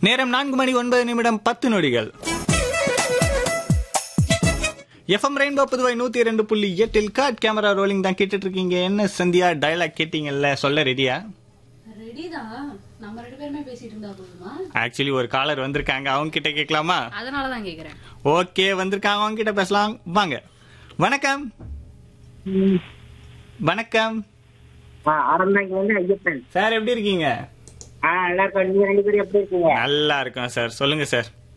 நேரம் நான்கு மணி ஒன்பது நிமிடம் பத்து நொடிகள் எஃப்எம் ரெயின்போ புதுவை நூத்தி இரண்டு புள்ளி எட்டில் காட் கேமரா ரோலிங் தான் கேட்டுட்டு இருக்கீங்க என்ன சந்தியா டயலாக் கேட்டீங்கல்ல சொல்ல ரெடியா ரெடிதான் நம்ம ரெண்டு பேருமே பேசிட்டு இருந்தா போதுமா ஆக்சுவலி ஒரு காலர் வந்திருக்காங்க அவங்க கிட்ட கேட்கலாமா அதனாலதான் கேக்குறேன் ஓகே வந்திருக்காங்க அவங்க கிட்ட பேசலாம் வாங்க வணக்கம் வணக்கம் ஆரம்பம் வந்து ஐயப்பன் சார் எப்படி இருக்கீங்க ஆ நல்லா இருக்கோம் நீங்க ரெண்டு பேரும் எப்படி இருக்கீங்க நல்லா இருக்கோம் சார் சொல்லுங்க சார்